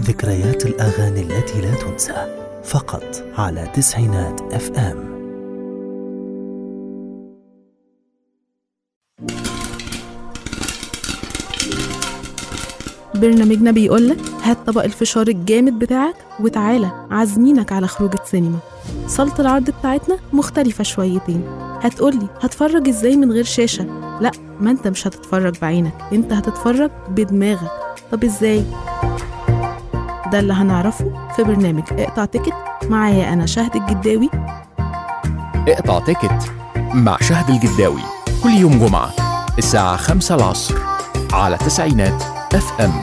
ذكريات الأغاني التي لا تنسى فقط على تسعينات اف ام برنامجنا بيقولك هات طبق الفشار الجامد بتاعك وتعالى عازمينك على خروجة سينما صالة العرض بتاعتنا مختلفة شويتين هتقولي هتفرج ازاي من غير شاشة لا ما انت مش هتتفرج بعينك انت هتتفرج بدماغك طب ازاي ده اللي هنعرفه في برنامج اقطع تيكت معايا انا شهد الجداوي اقطع تيكت مع شهد الجداوي كل يوم جمعة الساعة خمسة العصر على تسعينات اف ام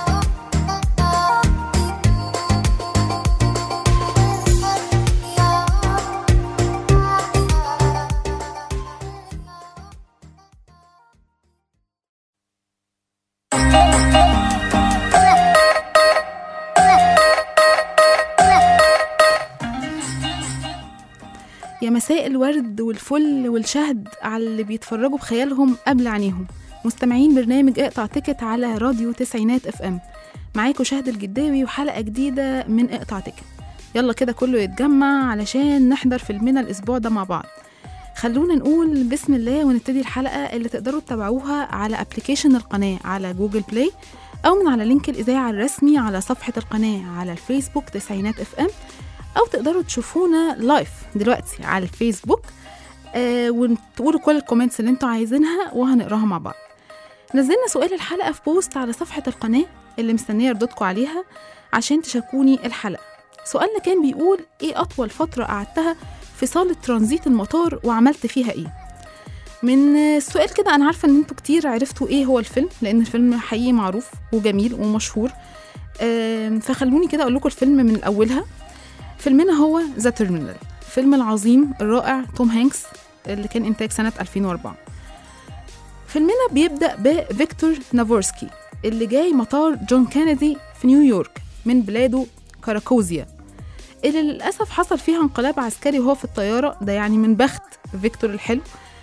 يا مساء الورد والفل والشهد على اللي بيتفرجوا بخيالهم قبل عينيهم مستمعين برنامج اقطع تيكت على راديو تسعينات اف ام معاكم شهد الجداوي وحلقة جديدة من اقطع تيكت يلا كده كله يتجمع علشان نحضر فيلمنا الأسبوع ده مع بعض خلونا نقول بسم الله ونبتدي الحلقة اللي تقدروا تتابعوها على ابلكيشن القناة على جوجل بلاي أو من على لينك الإذاعة الرسمي على صفحة القناة على الفيسبوك تسعينات اف ام أو تقدروا تشوفونا لايف دلوقتي على الفيسبوك آه وتقولوا كل الكومنتس اللي انتوا عايزينها وهنقراها مع بعض نزلنا سؤال الحلقة في بوست على صفحة القناة اللي مستنية ردودكم عليها عشان تشاركوني الحلقة سؤالنا كان بيقول ايه أطول فترة قعدتها في صالة ترانزيت المطار وعملت فيها ايه من السؤال كده أنا عارفة إن انتوا كتير عرفتوا ايه هو الفيلم لأن الفيلم حقيقي معروف وجميل ومشهور آم، فخلوني كده أقول لكم الفيلم من أولها فيلمنا هو ذا تيرمينال الفيلم العظيم الرائع توم هانكس اللي كان إنتاج سنة 2004 فيلمنا بيبدأ بفيكتور نافورسكي اللي جاي مطار جون كينيدي في نيويورك من بلاده كاراكوزيا اللي للأسف حصل فيها انقلاب عسكري وهو في الطيارة ده يعني من بخت فيكتور الحلو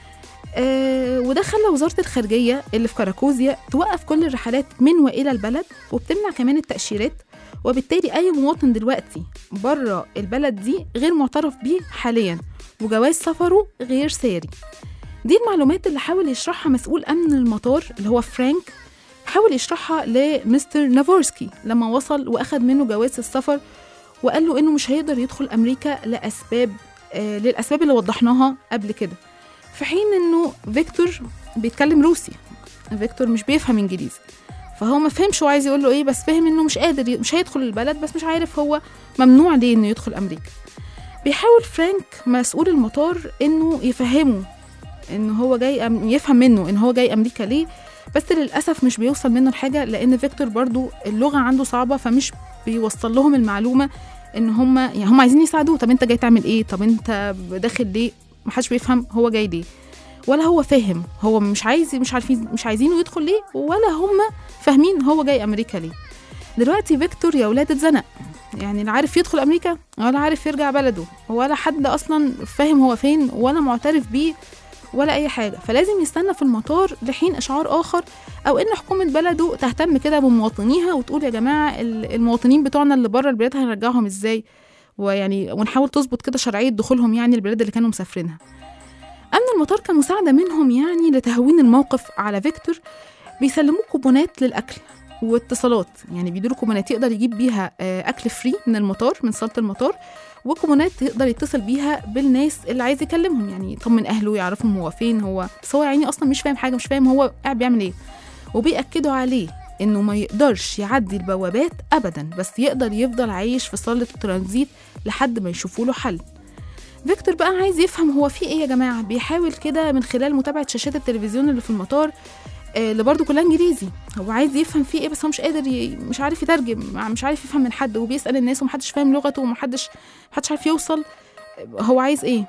آه وده خلى وزارة الخارجية اللي في كاراكوزيا توقف كل الرحلات من وإلى البلد وبتمنع كمان التأشيرات وبالتالي أي مواطن دلوقتي بره البلد دي غير معترف بيه حاليا وجواز سفره غير ساري دي المعلومات اللي حاول يشرحها مسؤول أمن المطار اللي هو فرانك حاول يشرحها لمستر نافورسكي لما وصل وأخد منه جواز السفر وقال له إنه مش هيقدر يدخل أمريكا لأسباب آه للأسباب اللي وضحناها قبل كده في حين إنه فيكتور بيتكلم روسي فيكتور مش بيفهم إنجليزي فهو ما فهمش هو عايز يقول له ايه بس فهم انه مش قادر ي- مش هيدخل البلد بس مش عارف هو ممنوع ليه انه يدخل امريكا بيحاول فرانك مسؤول المطار انه يفهمه ان هو جاي أم يفهم منه ان هو جاي امريكا ليه بس للاسف مش بيوصل منه الحاجه لان فيكتور برضو اللغه عنده صعبه فمش بيوصل لهم المعلومه ان هم يعني هم عايزين يساعدوه طب انت جاي تعمل ايه طب انت داخل ليه محدش بيفهم هو جاي ليه ولا هو فاهم هو مش عايز مش عارفين مش عايزينه يدخل ليه ولا هم فاهمين هو جاي امريكا ليه دلوقتي فيكتور يا ولاد اتزنق يعني لا عارف يدخل امريكا ولا عارف يرجع بلده ولا حد اصلا فاهم هو فين ولا معترف بيه ولا اي حاجه فلازم يستنى في المطار لحين اشعار اخر او ان حكومه بلده تهتم كده بمواطنيها وتقول يا جماعه ال- المواطنين بتوعنا اللي بره البلاد هنرجعهم ازاي ويعني ونحاول تظبط كده شرعيه دخولهم يعني البلاد اللي كانوا مسافرينها امن المطار كمساعده منهم يعني لتهوين الموقف على فيكتور بيسلموه كوبونات للاكل واتصالات يعني بيديله كوبونات يقدر يجيب بيها آه، اكل فري من المطار من صاله المطار وكوبونات يقدر يتصل بيها بالناس اللي عايز يكلمهم يعني يطمن اهله يعرفهم هو فين هو بس هو يعني اصلا مش فاهم حاجه مش فاهم هو قاعد بيعمل ايه وبيأكدوا عليه انه ما يقدرش يعدي البوابات ابدا بس يقدر يفضل عايش في صاله الترانزيت لحد ما يشوفوا له حل فيكتور بقى عايز يفهم هو في ايه يا جماعه بيحاول كده من خلال متابعه شاشات التلفزيون اللي في المطار آه، اللي برضه كلها انجليزي هو عايز يفهم فيه ايه بس هو مش قادر ي... مش عارف يترجم مش عارف يفهم من حد وبيسال الناس ومحدش فاهم لغته ومحدش محدش عارف يوصل آه، هو عايز ايه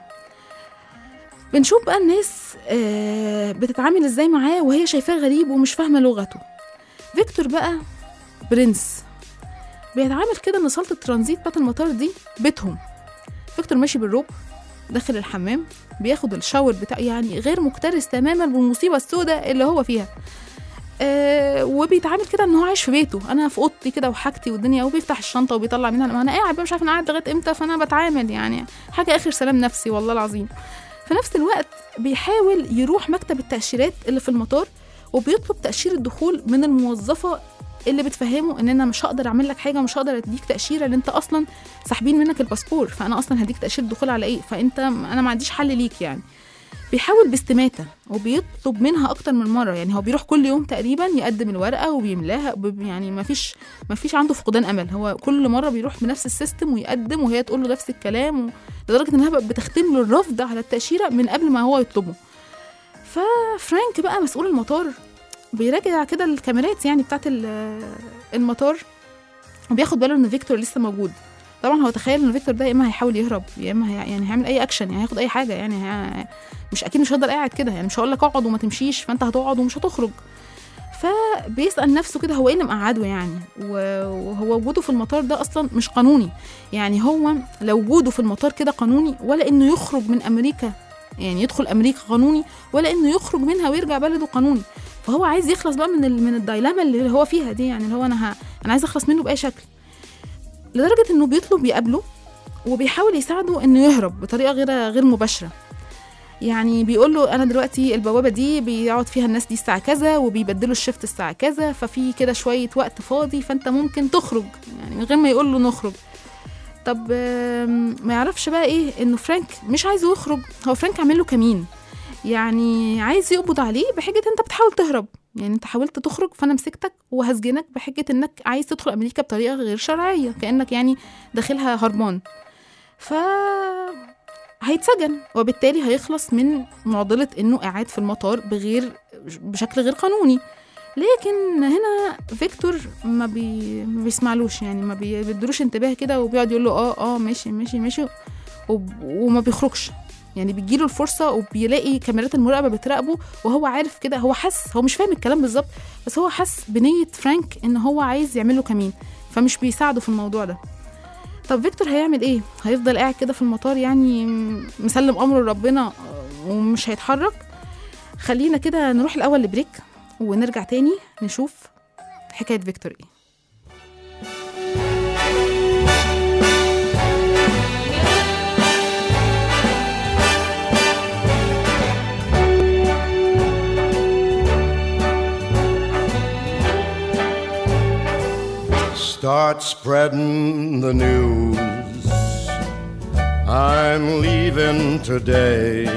بنشوف بقى الناس آه، بتتعامل ازاي معاه وهي شايفاه غريب ومش فاهمه لغته فيكتور بقى برنس بيتعامل كده ان صاله الترانزيت بتاعت المطار دي بيتهم فيكتور ماشي بالروب داخل الحمام بياخد الشاور بتاعه يعني غير مكترث تماما بالمصيبه السوداء اللي هو فيها آه وبيتعامل كده ان هو عايش في بيته انا في اوضتي كده وحاجتي والدنيا وبيفتح الشنطه وبيطلع منها ما انا قاعد بقى مش عارف انا قاعد لغايه امتى فانا بتعامل يعني حاجه اخر سلام نفسي والله العظيم في نفس الوقت بيحاول يروح مكتب التاشيرات اللي في المطار وبيطلب تاشيره دخول من الموظفه اللي بتفهمه ان انا مش هقدر اعمل لك حاجه ومش هقدر اديك تاشيره لان انت اصلا ساحبين منك الباسبور فانا اصلا هديك تاشيره دخول على ايه فانت انا ما عنديش حل ليك يعني بيحاول باستماتة وبيطلب منها أكتر من مرة يعني هو بيروح كل يوم تقريبا يقدم الورقة وبيملاها وب- يعني ما فيش ما فيش عنده فقدان أمل هو كل مرة بيروح بنفس السيستم ويقدم وهي تقول له نفس الكلام و... لدرجة إنها بقت بتختم له الرفض على التأشيرة من قبل ما هو يطلبه ففرانك بقى مسؤول المطار بيراجع كده الكاميرات يعني بتاعت ال- المطار وبياخد باله ان فيكتور لسه موجود طبعا هو تخيل ان فيكتور ده يا اما هيحاول يهرب يا اما هي يعني هيعمل اي اكشن يعني هياخد اي حاجه يعني هي... مش اكيد مش هقدر قاعد كده يعني مش هقول لك اقعد وما تمشيش فانت هتقعد ومش هتخرج فبيسال نفسه كده هو ايه اللي مقعده يعني و- وهو وجوده في المطار ده اصلا مش قانوني يعني هو لو وجوده في المطار كده قانوني ولا انه يخرج من امريكا يعني يدخل امريكا قانوني ولا انه يخرج منها ويرجع بلده قانوني فهو عايز يخلص بقى من ال... من الدايلاما اللي هو فيها دي يعني اللي هو انا ه... انا عايز اخلص منه باي شكل لدرجه انه بيطلب يقابله وبيحاول يساعده انه يهرب بطريقه غير غير مباشره يعني بيقول له انا دلوقتي البوابه دي بيقعد فيها الناس دي الساعه كذا وبيبدلوا الشفت الساعه كذا ففي كده شويه وقت فاضي فانت ممكن تخرج يعني من غير ما يقول له نخرج طب آم، ما يعرفش بقى ايه انه فرانك مش عايزه يخرج هو فرانك عامل له كمين يعني عايز يقبض عليه بحجه انت بتحاول تهرب يعني انت حاولت تخرج فانا مسكتك وهسجنك بحجه انك عايز تدخل امريكا بطريقه غير شرعيه كانك يعني داخلها هربان ف هيتسجن وبالتالي هيخلص من معضله انه قاعد في المطار بغير بشكل غير قانوني لكن هنا فيكتور ما, بي... ما بيسمعلوش يعني ما بي- بيدروش انتباه كده وبيقعد يقول له اه اه ماشي ماشي ماشي وب... وما بيخرجش يعني بيجيله الفرصة وبيلاقي كاميرات المراقبة بتراقبه وهو عارف كده هو حس هو مش فاهم الكلام بالظبط بس هو حس بنية فرانك ان هو عايز يعمله كمين فمش بيساعده في الموضوع ده طب فيكتور هيعمل ايه هيفضل قاعد كده في المطار يعني م- مسلم امره لربنا ومش هيتحرك خلينا كده نروح الاول لبريك ونرجع تاني نشوف حكايه فيكتور ايه Start spreading the news. I'm leaving today.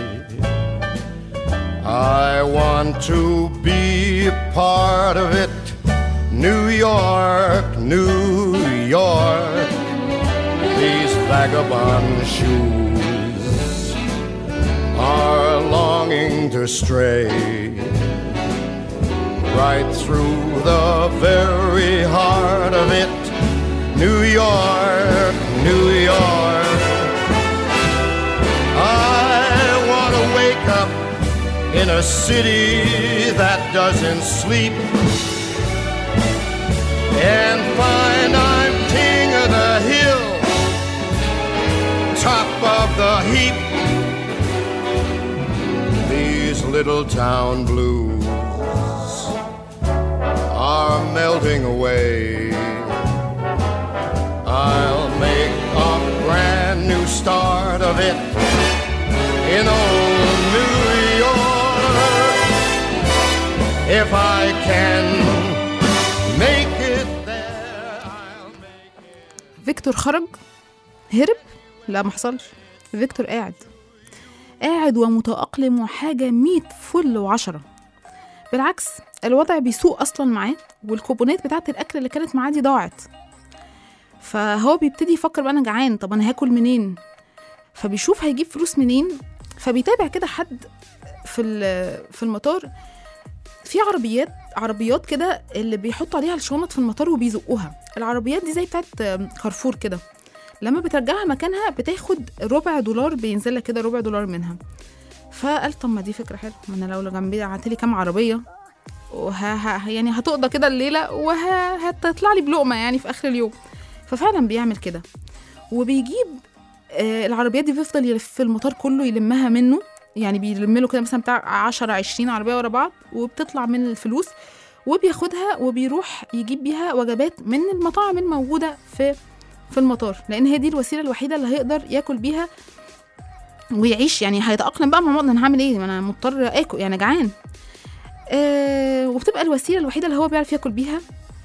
I want to be a part of it. New York, New York. These vagabond shoes are longing to stray right through the very heart of it. New York, New York. I want to wake up in a city that doesn't sleep and find I'm king of the hill, top of the heap. These little town blues are melting away. I'll make a brand new start of it in old New York. If I can make it there, I'll make it. فيكتور خرج هرب لا ما حصلش فيكتور قاعد قاعد ومتأقلم وحاجة مية فل وعشرة بالعكس الوضع بيسوء أصلا معاه والكوبونات بتاعت الأكل اللي كانت معاه دي ضاعت فهو بيبتدي يفكر بقى أنا جعان طب أنا هاكل منين فبيشوف هيجيب فلوس منين فبيتابع كده حد في ال- في المطار في عربيات عربيات كده اللي بيحطوا عليها الشنط في المطار وبيزقوها العربيات دي زي بتاعت كارفور كده لما بترجعها مكانها بتاخد ربع دولار بينزل لك كده ربع دولار منها فقال طب ما دي فكره حلوه ما انا لو جنبي عتلي كام عربيه وه... ه... يعني هتقضى كده الليله وهتطلع لي بلقمه يعني في اخر اليوم ففعلا بيعمل كده وبيجيب آه العربيات دي بيفضل يلف في المطار كله يلمها منه يعني بيلم له كده مثلا بتاع 10 20 عربيه ورا بعض وبتطلع من الفلوس وبياخدها وبيروح يجيب بيها وجبات من المطاعم الموجوده في في المطار لان هي دي الوسيله الوحيده اللي هيقدر ياكل بيها ويعيش يعني هيتاقلم بقى مع الموضوع انا هعمل ايه ما انا مضطر اكل يعني جعان آه وبتبقى الوسيله الوحيده اللي هو بيعرف ياكل بيها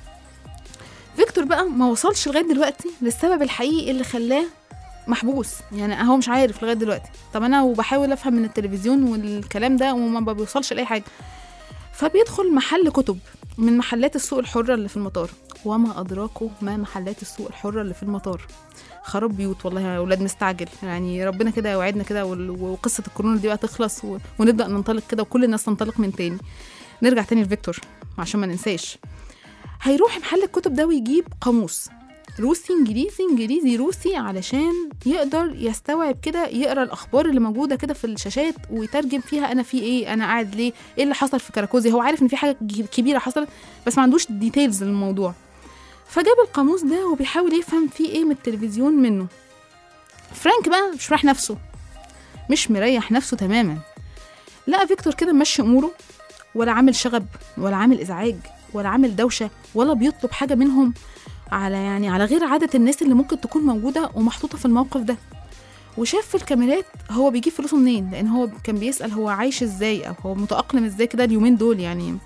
فيكتور بقى ما وصلش لغايه دلوقتي للسبب الحقيقي اللي خلاه محبوس يعني هو مش عارف لغايه دلوقتي طب انا وبحاول افهم من التلفزيون والكلام ده وما بيوصلش لاي حاجه فبيدخل محل كتب من محلات السوق الحرة اللي في المطار وما أدراكوا ما محلات السوق الحرة اللي في المطار خراب بيوت والله يا أولاد مستعجل يعني ربنا كده يوعدنا كده وال- وقصة الكورونا دي بقى تخلص و... ونبدأ ننطلق كده وكل الناس تنطلق من تاني نرجع تاني لفيكتور عشان ما ننساش هيروح محل الكتب ده ويجيب قاموس روسي انجليزي انجليزي روسي علشان يقدر يستوعب كده يقرا الاخبار اللي موجوده كده في الشاشات ويترجم فيها انا في ايه انا قاعد ليه ايه اللي حصل في كراكوزي هو عارف ان في حاجه ج- كبيره حصلت بس ما عندوش ديتيلز للموضوع فجاب القاموس ده وبيحاول يفهم فيه ايه من التلفزيون منه فرانك بقى مش راح نفسه مش مريح نفسه تماما لقى فيكتور كده ماشي اموره ولا عامل شغب ولا عامل ازعاج ولا عامل دوشه ولا بيطلب حاجه منهم على يعني على غير عادة الناس اللي ممكن تكون موجودة ومحطوطة في الموقف ده وشاف في الكاميرات هو بيجيب فلوسه منين لأن هو كان بيسأل هو عايش ازاي أو هو متأقلم ازاي كده اليومين دول يعني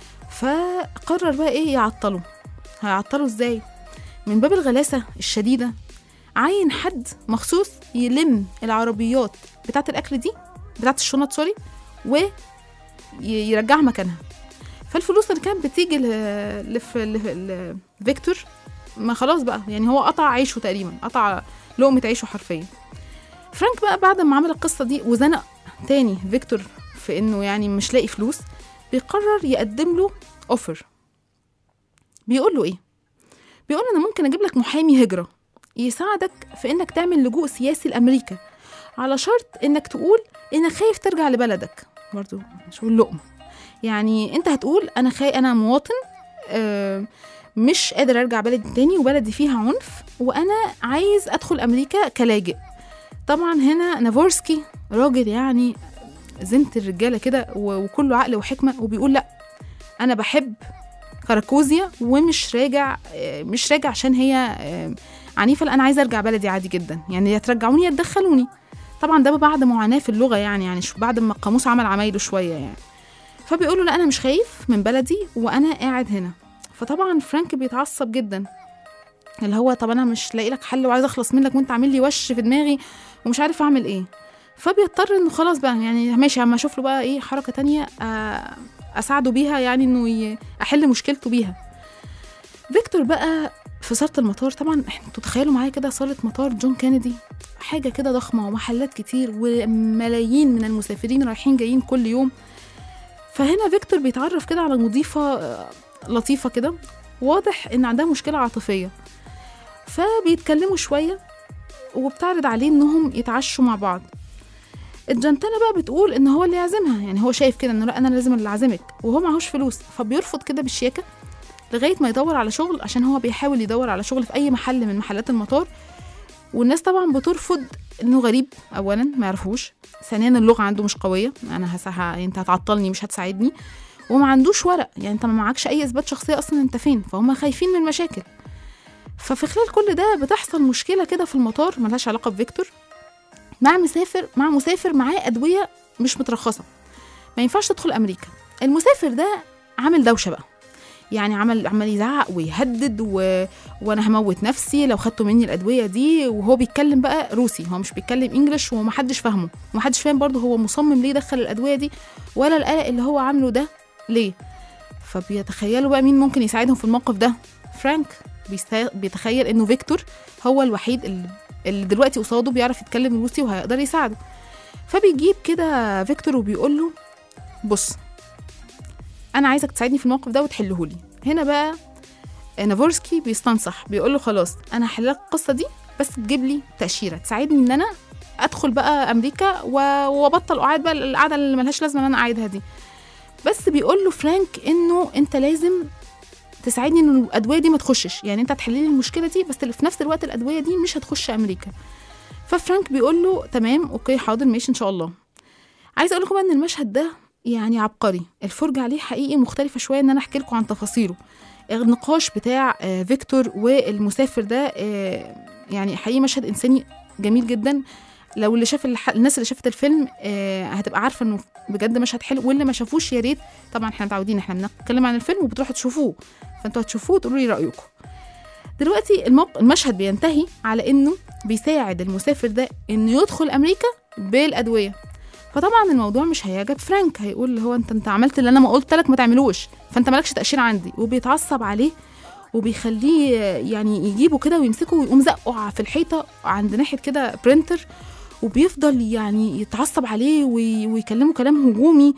فقرر بقى ايه يعطله هيعطله ازاي من باب الغلاسة الشديدة عين حد مخصوص يلم العربيات بتاعة الأكل دي بتاعة الشنط سوري ويرجعها مكانها فالفلوس اللي كانت بتيجي ل- لف- ل- لفيكتور ما خلاص بقى يعني هو قطع عيشه تقريبا قطع لقمة عيشه حرفيا فرانك بقى بعد ما عمل القصة دي وزنق تاني فيكتور في انه يعني مش لاقي فلوس بيقرر يقدم له اوفر بيقول له ايه بيقول له انا ممكن اجيب لك محامي هجرة يساعدك في انك تعمل لجوء سياسي لامريكا على شرط انك تقول انك خايف ترجع لبلدك برضو شو اللقمة يعني انت هتقول انا خاي انا مواطن آه مش قادر ارجع بلدي تاني وبلدي فيها عنف وانا عايز ادخل امريكا كلاجئ طبعا هنا نافورسكي راجل يعني زنت الرجاله كده و- وكله عقل وحكمه وبيقول لا انا بحب كراكوزيا ومش راجع آه، مش راجع عشان هي آه، عنيفه لا انا عايزه ارجع بلدي عادي جدا يعني يا ترجعوني يا تدخلوني طبعا ده بعد معاناه في اللغه يعني يعني شو- بعد ما القاموس عمل عمايله شويه يعني فبيقول له لا انا مش خايف من بلدي وانا قاعد هنا فطبعا فرانك بيتعصب جدا اللي هو طب انا مش لاقي لك حل وعايز اخلص منك وانت عامل لي وش في دماغي ومش عارف اعمل ايه فبيضطر انه خلاص بقى يعني ماشي اما اشوف له بقى ايه حركه تانية آه، اساعده بيها يعني انه ي- احل مشكلته بيها فيكتور بقى في صاله المطار طبعا انتوا تخيلوا معايا كده صاله مطار جون كينيدي حاجه كده ضخمه ومحلات كتير وملايين من المسافرين رايحين جايين كل يوم فهنا فيكتور بيتعرف كده على مضيفه آه، لطيفه كده واضح ان عندها مشكله عاطفيه فبيتكلموا شويه وبتعرض عليه انهم يتعشوا مع بعض الجنتانة بقى بتقول ان هو اللي يعزمها يعني هو شايف كده انه لا انا لازم اللي اعزمك وهو معهوش فلوس فبيرفض كده بالشياكه لغايه ما يدور على شغل عشان هو بيحاول يدور على شغل في اي محل من محلات المطار والناس طبعا بترفض انه غريب اولا ما يعرفوش ثانيا اللغه عنده مش قويه انا هسها انت هتعطلني مش هتساعدني وما عندوش ورق يعني انت ما معكش اي اثبات شخصيه اصلا انت فين فهم خايفين من المشاكل ففي خلال كل ده بتحصل مشكله كده في المطار ملهاش علاقه بفيكتور مع مسافر مع مسافر معاه ادويه مش مترخصه ما ينفعش تدخل امريكا المسافر ده عامل دوشه بقى يعني عمل عمال يزعق ويهدد و... وانا هموت نفسي لو خدتوا مني الادويه دي وهو بيتكلم بقى روسي هو مش بيتكلم انجلش ومحدش فاهمه ومحدش فاهم برضه هو مصمم ليه دخل الادويه دي ولا القلق اللي هو عامله ده ليه فبيتخيلوا بقى مين ممكن يساعدهم في الموقف ده فرانك بيست... بيتخيل انه فيكتور هو الوحيد اللي, اللي دلوقتي قصاده بيعرف يتكلم روسي وهيقدر يساعده فبيجيب كده فيكتور وبيقول له بص انا عايزك تساعدني في الموقف ده وتحله لي هنا بقى نافورسكي بيستنصح بيقول له خلاص انا هحل لك القصه دي بس تجيب لي تاشيره تساعدني ان انا ادخل بقى امريكا و- وابطل قعاد بقى القعده اللي ملهاش لازمه ان انا قاعدها دي بس بيقول له فرانك انه انت لازم تساعدني ان الادويه دي ما تخشش يعني انت هتحل لي المشكله دي بس في نفس الوقت الادويه دي مش هتخش امريكا ففرانك بيقول له تمام اوكي حاضر ماشي ان شاء الله عايز اقول لكم بقى ان المشهد ده يعني عبقري الفرجة عليه حقيقي مختلفة شوية ان انا احكي لكم عن تفاصيله النقاش بتاع آه، فيكتور والمسافر ده آه، يعني حقيقي مشهد انساني جميل جدا لو اللي شاف الح... الناس اللي شافت الفيلم آه، هتبقى عارفه انه بجد مشهد حلو واللي ما شافوش يا ريت طبعا احنا متعودين احنا بنتكلم عن الفيلم وبتروحوا تشوفوه فانتوا هتشوفوه وتقولوا لي رايكم دلوقتي الموق... المشهد بينتهي على انه بيساعد المسافر ده انه يدخل امريكا بالادويه فطبعا الموضوع مش هيعجب فرانك هيقول اللي هو انت انت عملت اللي انا ما قلت لك ما تعملوش فانت مالكش تاشيره عندي وبيتعصب عليه وبيخليه يعني يجيبه كده ويمسكه ويقوم زقه في الحيطه عند ناحيه كده برينتر وبيفضل يعني يتعصب عليه وي... ويكلمه كلام هجومي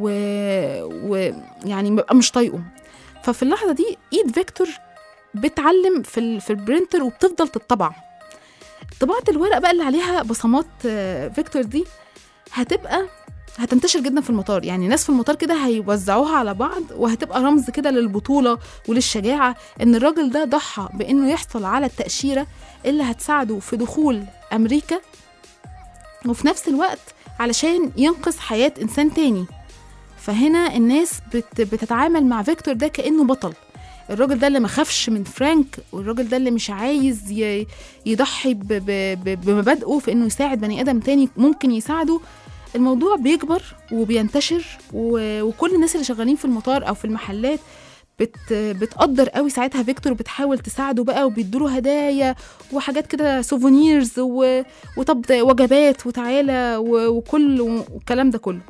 ويعني و... يعني بيبقى مش طايقه ففي اللحظه دي ايد فيكتور بتعلم في ال... في البرينتر وبتفضل تطبع طباعة الورق بقى اللي عليها بصمات آه، فيكتور دي هتبقى هتنتشر جدا في المطار يعني ناس في المطار كده هيوزعوها على بعض وهتبقى رمز كده للبطولة وللشجاعة ان الراجل ده ضحى بانه يحصل على التأشيرة اللي هتساعده في دخول امريكا وفي نفس الوقت علشان ينقذ حياة انسان تاني فهنا الناس بت بتتعامل مع فيكتور ده كأنه بطل الراجل ده اللي ما خافش من فرانك والراجل ده اللي مش عايز ي- يضحي ب- ب- ب- بمبادئه في انه يساعد بني ادم تاني ممكن يساعده الموضوع بيكبر وبينتشر و- وكل الناس اللي شغالين في المطار او في المحلات بت بتقدر قوي ساعتها فيكتور وبتحاول تساعده بقى وبيدوله هدايا وحاجات كده سوفونيرز و... وطب وجبات وتعالى و... وكل والكلام ده كله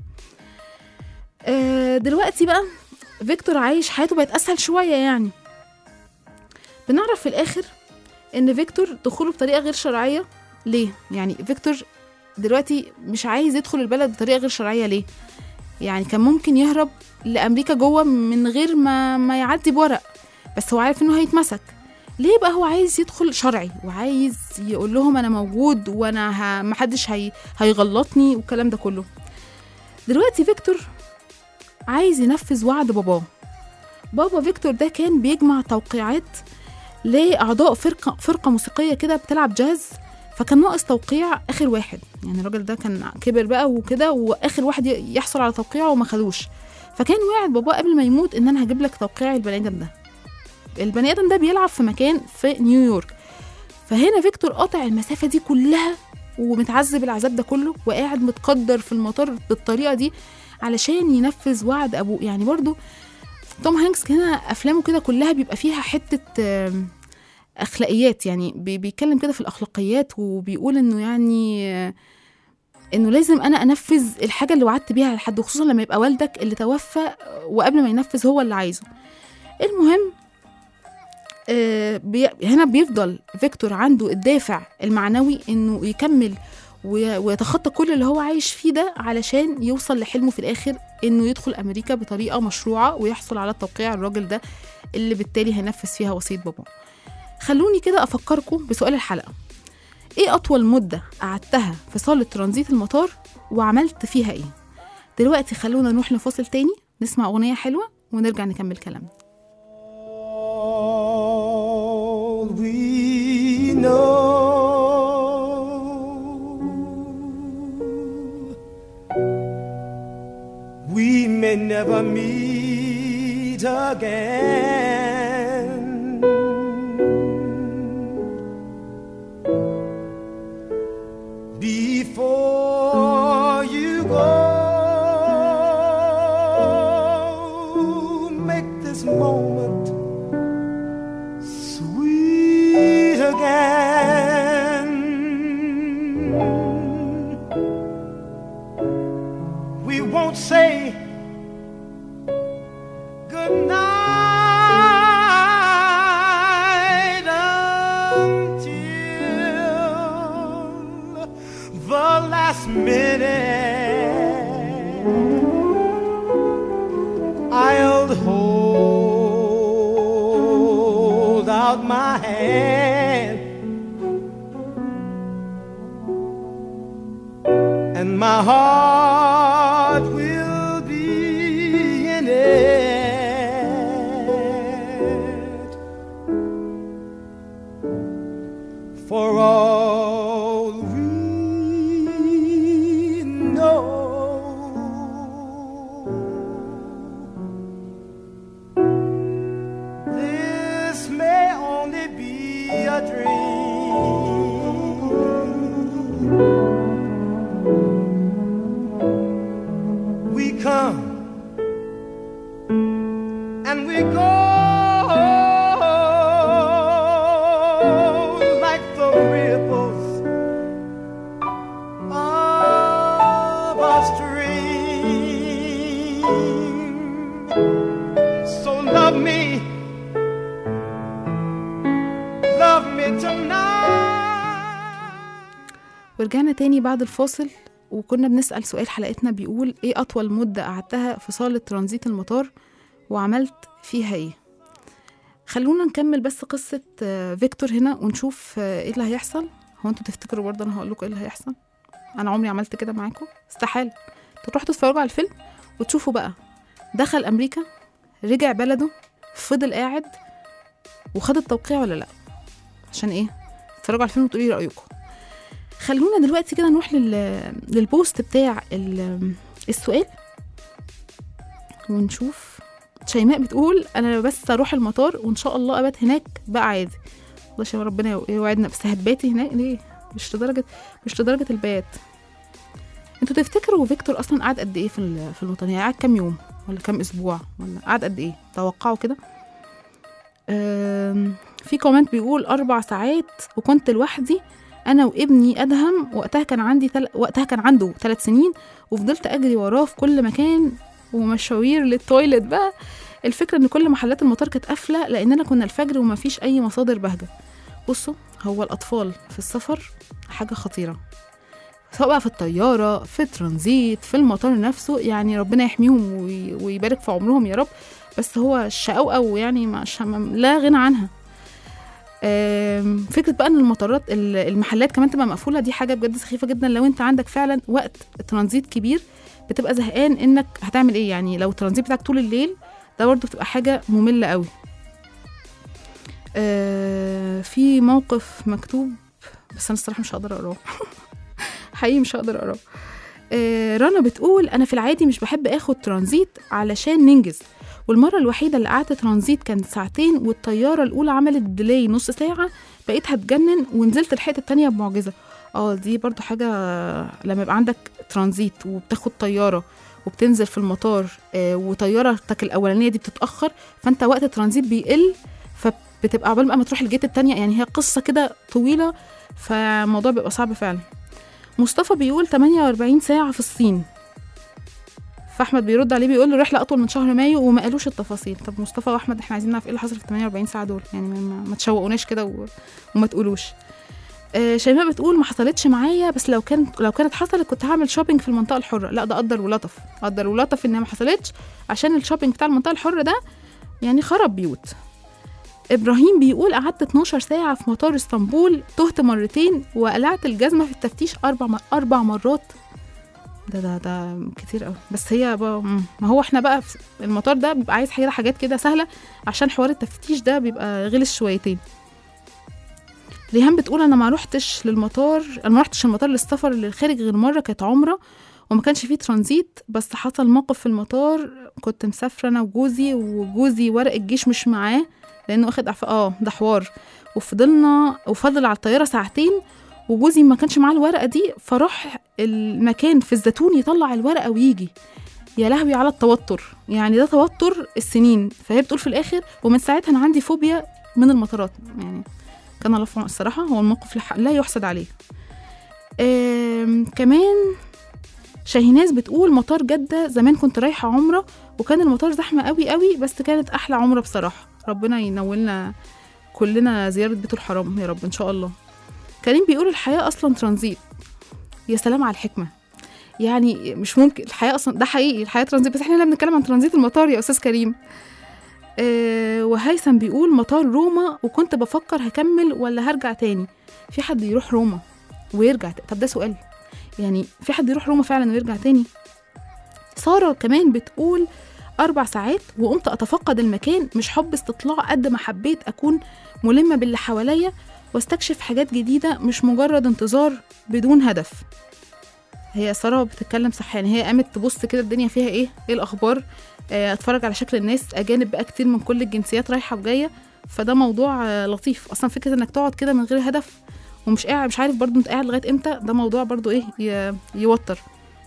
آه، دلوقتي بقى فيكتور عايش حياته بقت اسهل شويه يعني بنعرف في الاخر ان فيكتور دخوله بطريقه غير شرعيه ليه يعني فيكتور دلوقتي مش عايز يدخل البلد بطريقه غير شرعيه ليه يعني كان ممكن يهرب لامريكا جوه من غير ما ما يعدي بورق بس هو عارف انه هيتمسك ليه بقى هو عايز يدخل شرعي وعايز يقول لهم انا موجود وانا ه... محدش هي... هيغلطني والكلام ده كله دلوقتي فيكتور عايز ينفذ وعد باباه بابا فيكتور ده كان بيجمع توقيعات لأعضاء فرقة فرقة موسيقية كده بتلعب جاز فكان ناقص توقيع آخر واحد يعني الراجل ده كان كبر بقى وكده وآخر واحد ي- يحصل على توقيعه وما خدوش فكان وعد باباه قبل ما يموت إن أنا هجيب لك توقيع البني آدم ده البني آدم ده بيلعب في مكان في نيويورك فهنا فيكتور قاطع المسافة دي كلها ومتعذب العذاب ده كله وقاعد متقدر في المطار بالطريقة دي علشان ينفذ وعد ابوه يعني برضو توم هانكس هنا افلامه كده كلها بيبقى فيها حته آم، اخلاقيات يعني بي- بيتكلم كده في الاخلاقيات وبيقول انه يعني آه، انه لازم انا انفذ الحاجه اللي وعدت بيها لحد خصوصا لما يبقى والدك اللي توفى وقبل ما ينفذ هو اللي عايزه المهم آه، بي هنا بيفضل فيكتور عنده الدافع المعنوي انه يكمل وي- ويتخطى كل اللي هو عايش فيه ده علشان يوصل لحلمه في الاخر انه يدخل امريكا بطريقه مشروعه ويحصل على توقيع الراجل ده اللي بالتالي هينفذ فيها وصيه باباه خلوني كده افكركم بسؤال الحلقه ايه اطول مده قعدتها في صاله ترانزيت المطار وعملت فيها ايه دلوقتي خلونا نروح لفاصل تاني نسمع اغنيه حلوه ونرجع نكمل كلامنا All we know, we may never meet again. Before you go, make this moment sweet again. We won't say good night until the last minute. I'll hold out my hand and my heart will be in it for all we know. a dream. We come and we go like the ripples of a stream. So love me, love me tonight. ورجعنا تاني بعد الفاصل وكنا بنسأل سؤال حلقتنا بيقول ايه أطول مدة قعدتها في صالة ترانزيت المطار وعملت فيها ايه خلونا نكمل بس قصة آه، فيكتور هنا ونشوف آه، ايه اللي هيحصل هو انتوا تفتكروا برضه انا هقول لكم ايه اللي هيحصل انا عمري عملت كده معاكم استحالة تروحوا تتفرجوا على الفيلم وتشوفوا بقى دخل امريكا رجع بلده فضل قاعد وخد التوقيع ولا لا عشان ايه تتفرجوا على الفيلم وتقولي رايكم خلونا دلوقتي كده نروح لل... للبوست بتاع ال... السؤال ونشوف شيماء بتقول انا بس اروح المطار وان شاء الله ابات هناك بقى عادي الله يشفي ربنا يو- يوعدنا بس هتباتي هناك ليه مش لدرجه مش لدرجه البيات انتوا تفتكروا فيكتور اصلا قعد قد ايه في ال- في المطار يعني قعد كام يوم ولا كام اسبوع ولا قعد قد ايه توقعوا كده أم، في كومنت بيقول اربع ساعات وكنت لوحدي انا وابني ادهم وقتها كان عندي تل... وقتها كان عنده ثلاث سنين وفضلت اجري وراه في كل مكان ومشاوير للتويلت بقى الفكره ان كل محلات المطار كانت قافله لاننا كنا الفجر وما فيش اي مصادر بهجه بصوا هو الاطفال في السفر حاجه خطيره سواء بقى في الطياره في الترانزيت في المطار نفسه يعني ربنا يحميهم وي... ويبارك في عمرهم يا رب بس هو الشقاوة يعني مش لا غنى عنها آم، فكره بقى ان المطارات ال- المحلات كمان تبقى مقفوله دي حاجه بجد سخيفه جدا لو انت عندك فعلا وقت ترانزيت كبير بتبقى زهقان انك هتعمل ايه يعني لو الترانزيت بتاعك طول الليل ده برضه بتبقى حاجه ممله قوي آه في موقف مكتوب بس انا الصراحه مش هقدر اقراه حقيقي مش هقدر اقراه آه رنا بتقول انا في العادي مش بحب اخد ترانزيت علشان ننجز والمرة الوحيدة اللي قعدت ترانزيت كانت ساعتين والطيارة الأولى عملت ديلي نص ساعة بقيت هتجنن ونزلت الحتة التانية بمعجزة اه دي برضو حاجة لما يبقى عندك ترانزيت وبتاخد طيارة وبتنزل في المطار آه وطيارتك الأولانية دي بتتأخر فأنت وقت الترانزيت بيقل فبتبقى عقبال بقى ما تروح الجيت التانية يعني هي قصة كده طويلة فالموضوع بيبقى صعب فعلا مصطفى بيقول 48 ساعة في الصين فاحمد بيرد عليه بيقول له رحله اطول من شهر مايو وما قالوش التفاصيل طب مصطفى واحمد احنا عايزين نعرف ايه اللي حصل في 48 ساعه دول يعني ما, ما- ما تشوقوناش كده و... وما تقولوش آه شيماء بتقول ما حصلتش معايا بس لو كانت لو كانت حصلت كنت هعمل شوبينج في المنطقه الحره لا ده قدر ولطف قدر ولطف انها ما حصلتش عشان الشوبينج بتاع المنطقه الحره ده يعني خرب بيوت ابراهيم بيقول قعدت 12 ساعه في مطار اسطنبول تهت مرتين وقلعت الجزمه في التفتيش اربع م- اربع مرات ده ده ده كتير قوي بس هي بقى مم. ما هو احنا بقى في المطار ده بيبقى عايز حاجات حاجات كده سهله عشان حوار التفتيش ده بيبقى غلس شويتين ريهام بتقول انا ما روحتش للمطار انا ما روحتش المطار للسفر للخارج غير مره كانت عمره وما كانش فيه ترانزيت بس حصل موقف في المطار كنت مسافره انا وجوزي وجوزي ورق الجيش مش معاه لانه واخد أعفاء اه ده حوار وفضلنا وفضل على الطياره ساعتين وجوزي ما كانش معاه الورقه دي فراح المكان في الزيتون يطلع الورقه ويجي يا لهوي على التوتر يعني ده توتر السنين فهي بتقول في الاخر ومن ساعتها انا عندي فوبيا من المطارات يعني كان الله في عونه الصراحه هو الموقف لح- لا يحسد عليه آم، كمان شاهيناز بتقول مطار جدة زمان كنت رايحة عمرة وكان المطار زحمة قوي قوي بس كانت أحلى عمرة بصراحة ربنا ينولنا كلنا زيارة بيت الحرام يا رب إن شاء الله كريم بيقول الحياة أصلا ترانزيت يا سلام على الحكمة يعني مش ممكن الحياة أصلا ده حقيقي الحياة ترانزيت بس احنا هنا بنتكلم عن ترانزيت المطار يا أستاذ كريم آه وهيثم بيقول مطار روما وكنت بفكر هكمل ولا هرجع تاني في حد يروح روما ويرجع ت- طب ده سؤال يعني في حد يروح روما فعلا ويرجع تاني سارة كمان بتقول أربع ساعات وقمت أتفقد المكان مش حب استطلاع قد ما حبيت أكون ملمة باللي حواليا واستكشف حاجات جديدة مش مجرد انتظار بدون هدف هي سارة بتتكلم صح يعني هي قامت تبص كده الدنيا فيها ايه ايه الأخبار آه، اتفرج على شكل الناس أجانب بقى كتير من كل الجنسيات رايحة وجاية فده موضوع آه، لطيف اصلا فكره انك تقعد كده من غير هدف ومش قاعد مش عارف برضو انت قاعد لغايه امتى ده موضوع برضو ايه ي- يوتر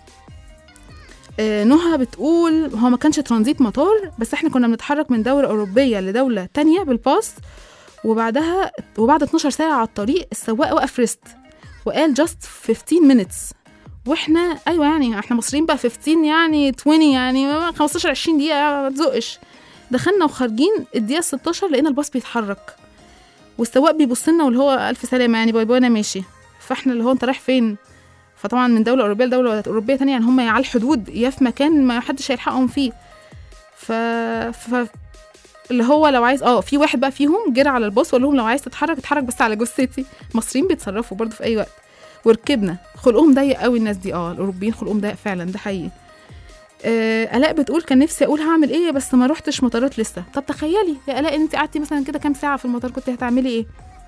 آه، نهى بتقول هو ما كانش ترانزيت مطار بس احنا كنا بنتحرك من دولة أوروبية لدولة تانية بالباص وبعدها وبعد 12 ساعة على الطريق السواق وقف ريست وقال just 15 minutes واحنا ايوه يعني احنا مصريين بقى 15 يعني 20 يعني 15 20 دقيقة ما تزقش دخلنا وخارجين الدقيقة 16 لقينا الباص بيتحرك والسواق بيبص لنا واللي هو ألف سلامة يعني باي باي أنا ماشي فاحنا اللي هو أنت رايح فين؟ فطبعا من دولة أوروبية لدولة أوروبية تانية يعني هم يا على الحدود يا في مكان ما حدش هيلحقهم فيه ف... ف... اللي هو لو عايز اه في واحد بقى فيهم جرى على الباص وقال لهم لو عايز تتحرك اتحرك بس على جثتي المصريين بيتصرفوا برضو في اي وقت وركبنا خلقهم ضيق قوي الناس دي اه الاوروبيين خلقهم ضيق فعلا ده حقيقي آه الاء بتقول كان نفسي اقول هعمل ايه بس ما روحتش مطارات لسه طب تخيلي يا الاء انت قعدتي مثلا كده كام ساعه في المطار كنت هتعملي ايه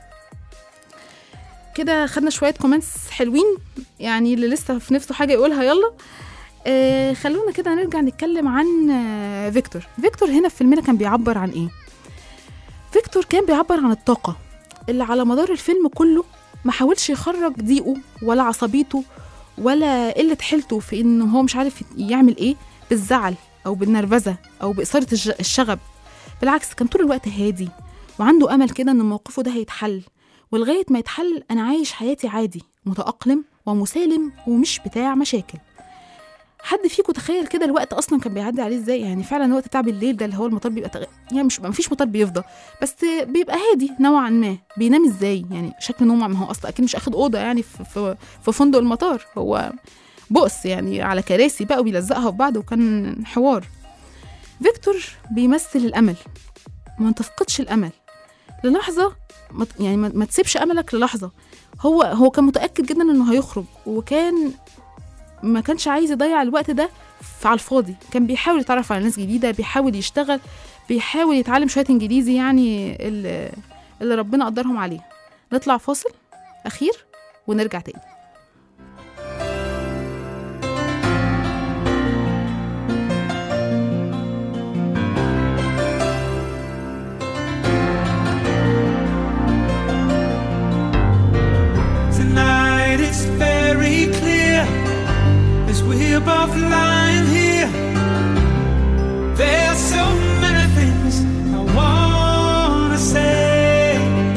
كده خدنا شويه كومنتس حلوين يعني اللي لسه في نفسه حاجه يقولها يلا آه خلونا كده نرجع نتكلم عن آه فيكتور فيكتور هنا في فيلمنا كان بيعبر عن ايه فيكتور كان بيعبر عن الطاقه اللي على مدار الفيلم كله ما حاولش يخرج ضيقه ولا عصبيته ولا قله حيلته في انه هو مش عارف يعمل ايه بالزعل او بالنرفزه او باثاره الج- الشغب بالعكس كان طول الوقت هادي وعنده امل كده ان موقفه ده هيتحل ولغايه ما يتحل انا عايش حياتي عادي متاقلم ومسالم ومش بتاع مشاكل حد فيكم تخيل كده الوقت اصلا كان بيعدي عليه ازاي يعني فعلا الوقت بتاع بالليل ده اللي هو المطار بيبقى تغ... يعني مش ما فيش مطار بيفضى بس بيبقى هادي نوعا ما بينام ازاي يعني شكل نومه ما هو اصلا اكيد مش اخد اوضه يعني في, في, في فندق المطار هو بؤس يعني على كراسي بقى وبيلزقها في بعض وكان حوار فيكتور بيمثل الامل ما تفقدش الامل للحظه ما ت- يعني ما ما تسيبش املك للحظه هو هو كان متاكد جدا انه هيخرج وكان ما كانش عايز يضيع الوقت ده في على الفاضي كان بيحاول يتعرف على ناس جديده بيحاول يشتغل بيحاول يتعلم شويه انجليزي يعني اللي, اللي ربنا قدرهم عليه نطلع فاصل اخير ونرجع تاني Tonight it's very clear as we're both lying here. There's so many things I wanna say.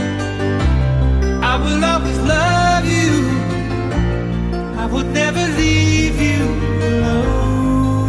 I will always love you. I would never leave you alone.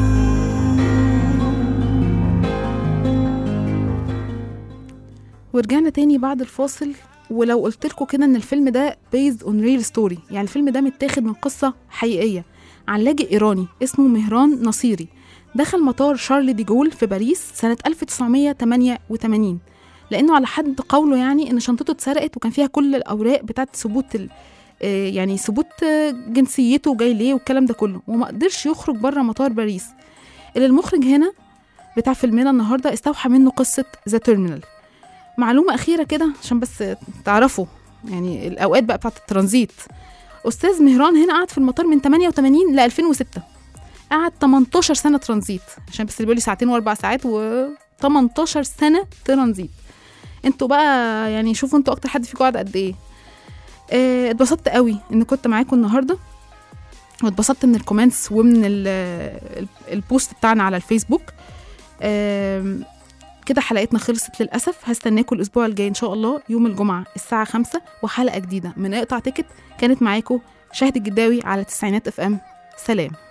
ورجعنا تاني بعد الفاصل ولو قلت لكم كده ان الفيلم ده based on real story يعني الفيلم ده متاخد من قصه حقيقيه عن لاجئ ايراني اسمه مهران نصيري دخل مطار شارل دي جول في باريس سنه 1988 لانه على حد قوله يعني ان شنطته اتسرقت وكان فيها كل الاوراق بتاعت ثبوت ال- آه، يعني ثبوت آه، جنسيته جاي ليه والكلام ده كله وما قدرش يخرج بره مطار باريس اللي المخرج هنا بتاع فيلمنا النهارده استوحى منه قصه ذا تيرمينال معلومة أخيرة كده عشان بس تعرفوا يعني الأوقات بقى بتاعت الترانزيت أستاذ مهران هنا قعد في المطار من 88 ل 2006 قعد 18 سنة ترانزيت عشان بس اللي بيقول لي ساعتين وأربع ساعات و 18 سنة ترانزيت انتوا بقى يعني شوفوا انتوا أكتر حد فيكم قعد قد إيه آه، اتبسطت قوي إن كنت معاكم النهاردة واتبسطت من الكومنتس ومن ال- ال- البوست بتاعنا على الفيسبوك آم، كده حلقتنا خلصت للأسف هستناكم الأسبوع الجاي إن شاء الله يوم الجمعة الساعة خمسة وحلقة جديدة من اقطع تيكت كانت معاكم شاهد الجداوي على تسعينات اف ام سلام